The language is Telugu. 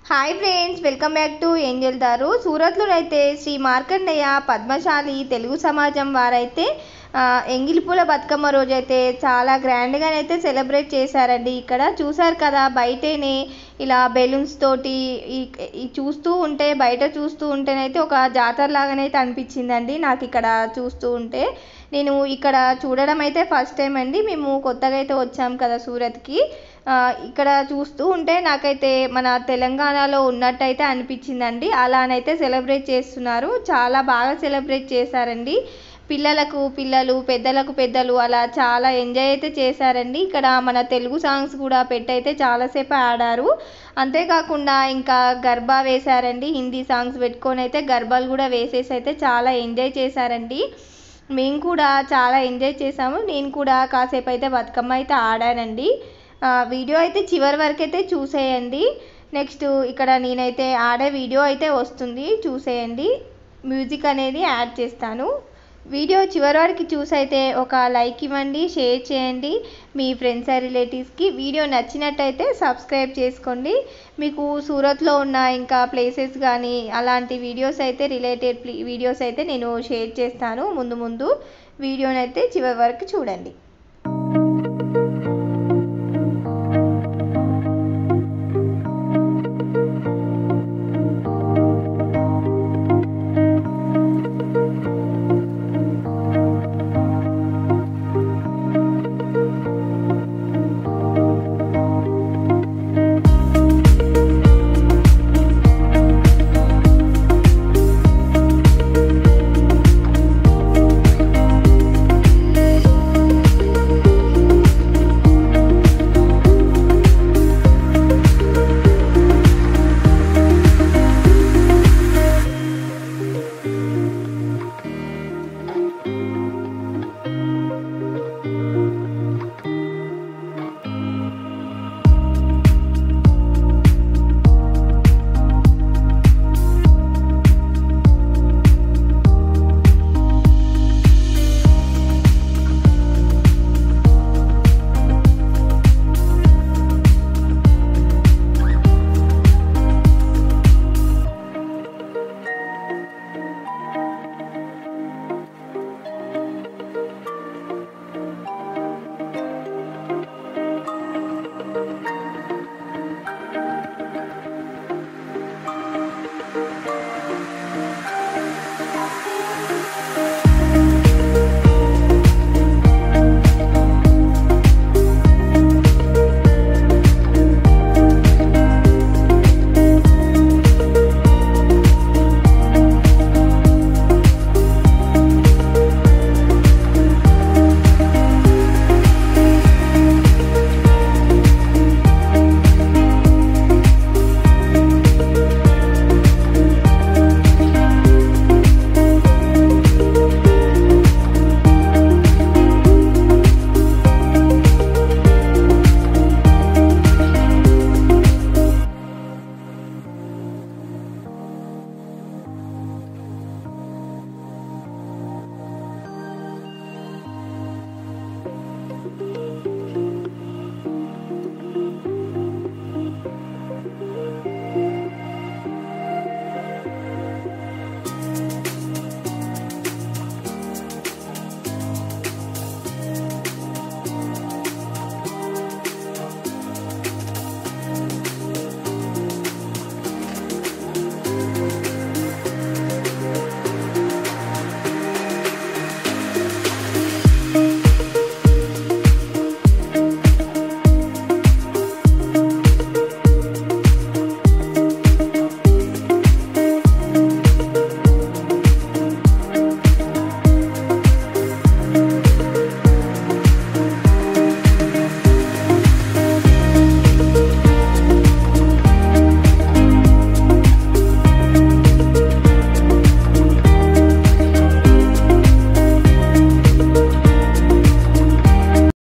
hi friends welcome back to Angel దారు సూరత్లో అయితే శ్రీ మార్కండేయ పద్మశాలి తెలుగు సమాజం వారైతే ఆ, ఎంగిలిపూల బతుకమ్మ రోజు అయితే చాలా గ్రాండ్గానైతే సెలబ్రేట్ చేశారండి ఇక్కడ చూసారు కదా బయటనే ఇలా బెలూన్స్ తోటి ఈ ఈ చూస్తూ ఉంటే బయట చూస్తూ ఉంటేనైతే ఒక జాతర లాగానైతే అనిపించిందండి నాకు ఇక్కడ చూస్తూ ఉంటే నేను ఇక్కడ చూడడం అయితే ఫస్ట్ టైం అండి మేము కొత్తగా అయితే వచ్చాం కదా సూరత్కి ఆ, ఇక్కడ చూస్తూ ఉంటే నాకైతే మన తెలంగాణలో ఉన్నట్టయితే అనిపించిందండి అలానైతే సెలబ్రేట్ చేస్తున్నారు చాలా బాగా సెలబ్రేట్ చేశారండి పిల్లలకు పిల్లలు పెద్దలకు పెద్దలు అలా చాలా ఎంజాయ్ అయితే చేశారండి ఇక్కడ మన తెలుగు సాంగ్స్ కూడా పెట్టయితే చాలాసేపు ఆడారు అంతేకాకుండా ఇంకా గర్బా వేశారండి హిందీ సాంగ్స్ పెట్టుకొని అయితే గర్బాలు కూడా వేసేసి అయితే చాలా ఎంజాయ్ చేశారండి మేము కూడా చాలా ఎంజాయ్ చేసాము నేను కూడా కాసేపు అయితే బతుకమ్మ అయితే ఆడానండి ఆ, వీడియో అయితే చివరి వరకు అయితే చూసేయండి నెక్స్ట్ ఇక్కడ నేనైతే ఆడే వీడియో అయితే వస్తుంది చూసేయండి మ్యూజిక్ అనేది యాడ్ చేస్తాను వీడియో చివరి వరకు చూసైతే ఒక లైక్ ఇవ్వండి షేర్ చేయండి మీ ఫ్రెండ్స్ అండ్ రిలేటివ్స్కి వీడియో నచ్చినట్టయితే సబ్స్క్రైబ్ చేసుకోండి మీకు సూరత్లో ఉన్న ఇంకా ప్లేసెస్ కానీ అలాంటి వీడియోస్ అయితే రిలేటెడ్ వీడియోస్ అయితే నేను షేర్ చేస్తాను ముందు ముందు వీడియోనైతే చివరి వరకు చూడండి